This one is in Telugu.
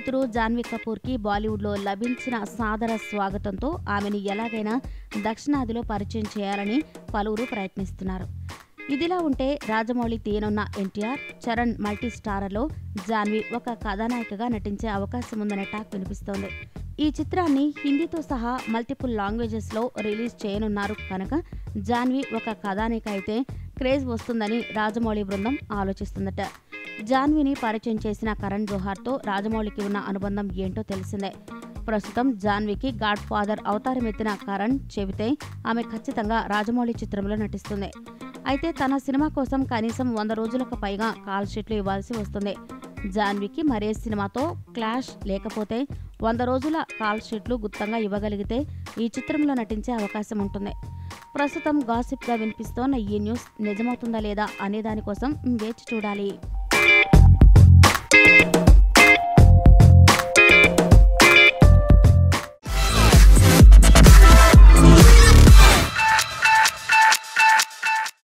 కూతురు జాన్వీ కపూర్కి బాలీవుడ్లో లభించిన సాదర స్వాగతంతో ఆమెను ఎలాగైనా దక్షిణాదిలో పరిచయం చేయాలని పలువురు ప్రయత్నిస్తున్నారు ఇదిలా ఉంటే రాజమౌళి తీయనున్న ఎన్టీఆర్ చరణ్ మల్టీ స్టారర్లో జాన్వి ఒక కథానాయికగా నటించే అవకాశం ఉందనే టాక్ వినిపిస్తోంది ఈ చిత్రాన్ని హిందీతో సహా మల్టిపుల్ లాంగ్వేజెస్లో రిలీజ్ చేయనున్నారు కనుక జాన్వి ఒక కథానాయిక అయితే క్రేజ్ వస్తుందని రాజమౌళి బృందం ఆలోచిస్తుందట జాన్విని పరిచయం చేసిన కరణ్ జోహార్తో రాజమౌళికి ఉన్న అనుబంధం ఏంటో తెలిసిందే ప్రస్తుతం జాన్వికి గాడ్ ఫాదర్ అవతారం ఎత్తిన కరణ్ చెబితే ఆమె ఖచ్చితంగా రాజమౌళి చిత్రంలో నటిస్తుంది అయితే తన సినిమా కోసం కనీసం వంద రోజులకు పైగా కాల్ షీట్లు ఇవ్వాల్సి వస్తుంది జాన్వికి మరే సినిమాతో క్లాష్ లేకపోతే వంద రోజుల కాల్ షీట్లు గుత్తంగా ఇవ్వగలిగితే ఈ చిత్రంలో నటించే అవకాశం ఉంటుంది ప్రస్తుతం గాసిప్గా వినిపిస్తోన్న ఈ న్యూస్ నిజమవుతుందా లేదా అనే దానికోసం వేచి చూడాలి